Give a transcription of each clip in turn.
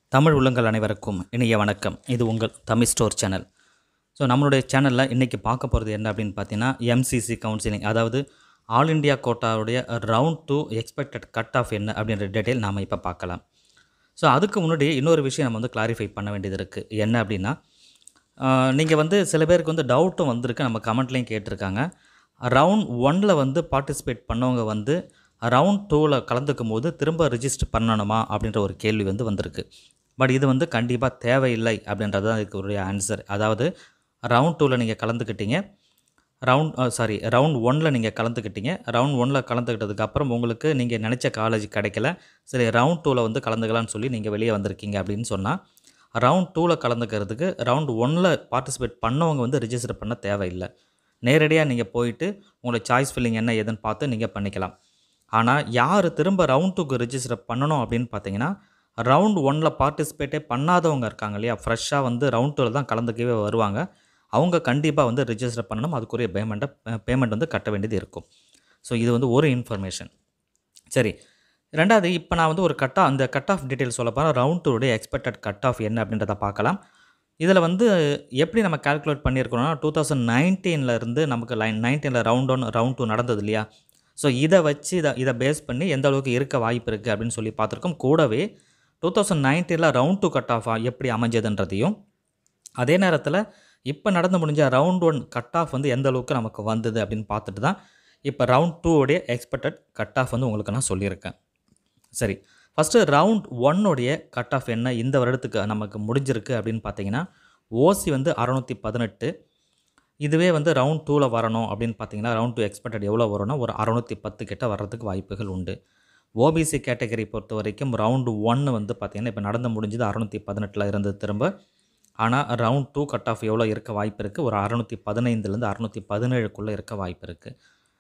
தமிழ் உள்ளங்கள் அனைவருக்கும் இனிய வணக்கம் இது உங்கள் தமிழ் ஸ்டோர் சேனல் ஸோ நம்மளுடைய சேனலில் இன்றைக்கி பார்க்க போகிறது என்ன அப்படின்னு பார்த்தீங்கன்னா எம்சிசி கவுன்சிலிங் அதாவது ஆல் இண்டியா கோட்டாவுடைய round two expected cut off என்ன அப்படின்ற டீட்டெயில் நாம் இப்போ பார்க்கலாம் ஸோ அதுக்கு முன்னாடி இன்னொரு விஷயம் நம்ம வந்து கிளாரிஃபை பண்ண வேண்டியது இருக்குது என்ன அப்படின்னா நீங்கள் வந்து சில பேருக்கு வந்து டவுட்டும் வந்திருக்கு நம்ம கமெண்ட்லேயும் கேட்டிருக்காங்க ரவுண்ட் ஒனில் வந்து பார்ட்டிசிபேட் பண்ணவங்க வந்து ரவுண்ட் டூவில் கலந்துக்கும் போது திரும்ப ரிஜிஸ்டர் பண்ணணுமா அப்படின்ற ஒரு கேள்வி வந்து வந்திருக்கு பட் இது வந்து கண்டிப்பாக தேவையில்லை அப்படின்றது தான் இதுக்கு ஒரு ஆன்சர் அதாவது ரவுண்ட் டூவில் நீங்கள் கலந்துக்கிட்டீங்க ரவுண்ட் சாரி ரவுண்ட் ஒனில் நீங்கள் கலந்துக்கிட்டீங்க ரவுண்ட் ஒனில் கலந்துக்கிட்டதுக்கு அப்புறம் உங்களுக்கு நீங்கள் நினச்ச காலேஜ் கிடைக்கல சரி ரவுண்ட் டூவில் வந்து கலந்துக்கலாம்னு சொல்லி நீங்கள் வெளியே வந்திருக்கீங்க அப்படின்னு சொன்னால் ரவுண்ட் டூவில் கலந்துக்கிறதுக்கு ரவுண்ட் ஒனில் பார்ட்டிசிபேட் பண்ணவங்க வந்து ரிஜிஸ்டர் பண்ண தேவையில்லை நேரடியாக நீங்கள் போயிட்டு உங்களோட சாய்ஸ் ஃபில்லிங் என்ன ஏதுன்னு பார்த்து நீங்கள் பண்ணிக்கலாம் ஆனால் யார் திரும்ப ரவுண்ட் டூக்கு ரிஜிஸ்டர் பண்ணணும் அப்படின்னு பார்த்தீங்கன்னா ரவுண்ட் ஒனில் பார்ட்டிசிபேட்டே பண்ணாதவங்க இருக்காங்க இல்லையா ஃப்ரெஷ்ஷாக வந்து ரவுண்ட் டூவில் தான் கலந்துக்கவே வருவாங்க அவங்க கண்டிப்பாக வந்து ரிஜிஸ்டர் பண்ணணும் அதுக்குரிய பேமெண்ட்டை பேமெண்ட் வந்து கட்ட வேண்டியது இருக்கும் ஸோ இது வந்து ஒரு இன்ஃபர்மேஷன் சரி ரெண்டாவது இப்போ நான் வந்து ஒரு கட் ஆஃப் அந்த கட் ஆஃப் டீட்டெயில் சொல்ல போகிறேன் ரவுண்ட் டூடைய எக்ஸ்பெக்டட் கட் ஆஃப் என்ன அப்படின்றத பார்க்கலாம் இதில் வந்து எப்படி நம்ம கால்குலேட் பண்ணியிருக்கிறோம்னா டூ தௌசண்ட் நைன்டீனில் இருந்து நமக்கு லைன் நைன்டீனில் ரவுண்ட் ஒன் ரவுண்ட் டூ நடந்தது இல்லையா ஸோ இதை வச்சு இதை இதை பேஸ் பண்ணி எந்த அளவுக்கு இருக்க வாய்ப்பு இருக்குது அப்படின்னு சொல்லி பார்த்துருக்கோம் கூடவே டூ தௌசண்ட் நைன்டீனில் ரவுண்ட் டூ கட் ஆஃப் எப்படி அமைஞ்சதுன்றதையும் அதே நேரத்தில் இப்போ நடந்து முடிஞ்ச ரவுண்ட் ஒன் கட் ஆஃப் வந்து எந்த அளவுக்கு நமக்கு வந்தது அப்படின்னு பார்த்துட்டு தான் இப்போ ரவுண்ட் டூவோடைய எக்ஸ்பெக்டட் கட் ஆஃப் வந்து உங்களுக்கு நான் சொல்லியிருக்கேன் சரி ஃபஸ்ட்டு ரவுண்ட் ஒன்னுடைய கட் ஆஃப் என்ன இந்த வருடத்துக்கு நமக்கு முடிஞ்சிருக்கு அப்படின்னு பார்த்தீங்கன்னா ஓசி வந்து அறநூற்றி பதினெட்டு இதுவே வந்து ரவுண்ட் டூவில் வரணும் அப்படின்னு பார்த்தீங்கன்னா ரவுண்ட் டூ எக்ஸ்பெக்டட் எவ்வளோ வரும்னா ஒரு அறநூற்றி பத்து கிட்ட வர்றதுக்கு வாய்ப்புகள் உண்டு ஓபிசி கேட்டகரி பொறுத்த வரைக்கும் ரவுண்டு ஒன்று வந்து பார்த்திங்கன்னா இப்போ நடந்து முடிஞ்சது அறநூற்றி பதினெட்டில் இருந்தது திரும்ப ஆனால் ரவுண்ட் டூ கட் ஆஃப் எவ்வளோ இருக்க வாய்ப்பு இருக்குது ஒரு அறநூற்றி பதினைந்துலேருந்து அறநூற்றி பதினேழுக்குள்ளே இருக்க வாய்ப்பு இருக்குது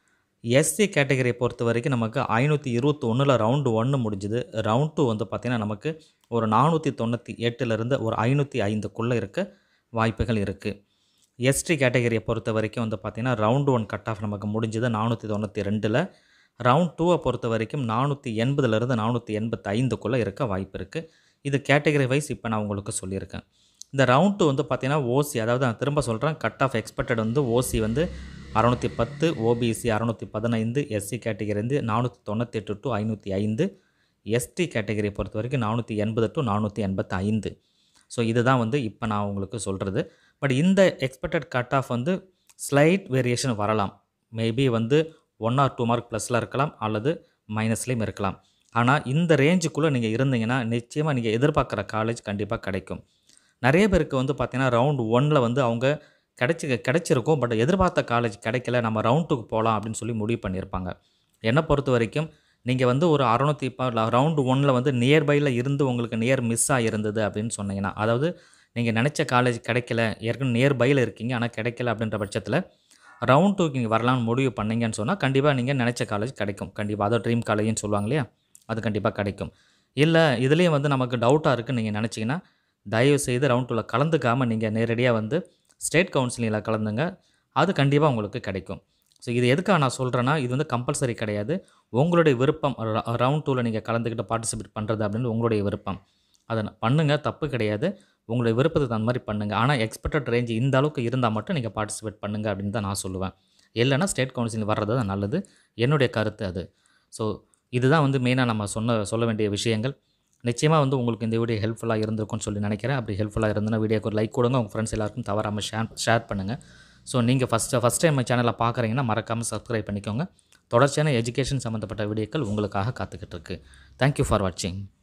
எஸ்சி கேட்டகரியை பொறுத்த வரைக்கும் நமக்கு ஐநூற்றி இருபத்தி ஒன்றில் ரவுண்டு ஒன்று முடிஞ்சுது ரவுண்ட் டூ வந்து பார்த்திங்கன்னா நமக்கு ஒரு நானூற்றி தொண்ணூற்றி எட்டுலேருந்து ஒரு ஐநூற்றி ஐந்துக்குள்ளே இருக்க வாய்ப்புகள் இருக்குது எஸ்டி கேட்டகரியை பொறுத்த வரைக்கும் வந்து பார்த்திங்கன்னா ரவுண்டு ஒன் கட் ஆஃப் நமக்கு முடிஞ்சது நானூற்றி தொண்ணூற்றி ரெண்டில் ரவுண்ட் டூவை பொறுத்த வரைக்கும் நானூற்றி எண்பதுலேருந்து நானூற்றி எண்பத்தி ஐந்துக்குள்ளே இருக்க வாய்ப்பு இருக்குது இது கேட்டகரி வைஸ் இப்போ நான் உங்களுக்கு சொல்லியிருக்கேன் இந்த ரவுண்ட் டூ வந்து பார்த்திங்கன்னா ஓசி அதாவது நான் திரும்ப சொல்கிறேன் கட் ஆஃப் எக்ஸ்பெக்டட் வந்து ஓசி வந்து அறநூற்றி பத்து ஓபிசி அறநூற்றி பதினைந்து எஸ்சி கேட்டகரி வந்து நானூற்றி தொண்ணூற்றி எட்டு டு ஐநூற்றி ஐந்து எஸ்டி கேட்டகரியை பொறுத்த வரைக்கும் நானூற்றி எண்பது டு நானூற்றி எண்பத்தி ஐந்து ஸோ இதுதான் வந்து இப்போ நான் உங்களுக்கு சொல்கிறது பட் இந்த எக்ஸ்பெக்டட் கட் ஆஃப் வந்து ஸ்லைட் வேரியேஷன் வரலாம் மேபி வந்து ஒன் ஆர் டூ மார்க் ப்ளஸில் இருக்கலாம் அல்லது மைனஸ்லேயும் இருக்கலாம் ஆனால் இந்த ரேஞ்சுக்குள்ளே நீங்கள் இருந்தீங்கன்னா நிச்சயமாக நீங்கள் எதிர்பார்க்குற காலேஜ் கண்டிப்பாக கிடைக்கும் நிறைய பேருக்கு வந்து பார்த்திங்கன்னா ரவுண்ட் ஒனில் வந்து அவங்க கிடைச்சி கிடைச்சிருக்கும் பட் எதிர்பார்த்த காலேஜ் கிடைக்கல நம்ம ரவுண்ட் டூக்கு போகலாம் அப்படின்னு சொல்லி முடிவு பண்ணியிருப்பாங்க என்னை பொறுத்த வரைக்கும் நீங்கள் வந்து ஒரு அறநூற்றி இப்போ ரவுண்டு ஒனில் வந்து நியர்பையில் இருந்து உங்களுக்கு நியர் மிஸ் ஆகிருந்தது அப்படின்னு சொன்னீங்கன்னா அதாவது நீங்கள் நினச்ச காலேஜ் கிடைக்கல ஏற்கனவே நியர்பையில் இருக்கீங்க ஆனால் கிடைக்கல அப்படின்ற பட்சத்தில் ரவுண்ட் டூக்கு நீங்கள் வரலாம்னு முடிவு பண்ணீங்கன்னு சொன்னால் கண்டிப்பாக நீங்கள் நினச்ச காலேஜ் கிடைக்கும் கண்டிப்பாக அதோ ட்ரீம் காலேஜ்னு சொல்லுவாங்க இல்லையா அது கண்டிப்பாக கிடைக்கும் இல்லை இதுலேயும் வந்து நமக்கு டவுட்டாக இருக்குன்னு நீங்கள் நினச்சிங்கன்னா தயவு செய்து ரவுண்ட் டூவில் கலந்துக்காமல் நீங்கள் நேரடியாக வந்து ஸ்டேட் கவுன்சிலிங்கில் கலந்துங்க அது கண்டிப்பாக உங்களுக்கு கிடைக்கும் ஸோ இது எதுக்காக நான் சொல்கிறேன்னா இது வந்து கம்பல்சரி கிடையாது உங்களுடைய விருப்பம் ரவுண்ட் டூவில் நீங்கள் கலந்துக்கிட்டு பார்ட்டிசிபேட் பண்ணுறது அப்படின்னு உங்களுடைய விருப்பம் அதை பண்ணுங்கள் தப்பு கிடையாது உங்களுடைய விருப்பத்துக்கு தகுந்த மாதிரி பண்ணுங்கள் ஆனால் எக்ஸ்பெக்டட் ரேஞ்ச் இந்த அளவுக்கு இருந்தால் மட்டும் நீங்கள் பார்ட்டிசிபேட் பண்ணுங்கள் அப்படின்னு தான் நான் சொல்லுவேன் இல்லைனா ஸ்டேட் கவுன்சிலிங் வர்றது தான் நல்லது என்னுடைய கருத்து அது ஸோ இதுதான் வந்து மெயினாக நம்ம சொன்ன சொல்ல வேண்டிய விஷயங்கள் நிச்சயமாக வந்து உங்களுக்கு இந்த வீடியோ ஹெல்ப்ஃபுல்லாக இருந்திருக்கும்னு சொல்லி நினைக்கிறேன் அப்படி ஹெல்ப்ஃபுல்லாக இருந்ததுன்னா வீடியோக்கு ஒரு லைக் கொடுங்க உங்கள் ஃப்ரெண்ட்ஸ் எல்லாருக்கும் தவறாமல் ஷேர் ஷேர் பண்ணுங்கள் ஸோ நீங்கள் ஃபஸ்ட்டு ஃபஸ்ட் டைம் சேனலை பார்க்குறீங்கன்னா மறக்காமல் சப்ஸ்கிரைப் பண்ணிக்கோங்க தொடர்ச்சியான எஜுகேஷன் சம்மந்தப்பட்ட வீடியோக்கள் உங்களுக்காக காத்துக்கிட்டு இருக்கு தேங்க்யூ ஃபார் வாட்சிங்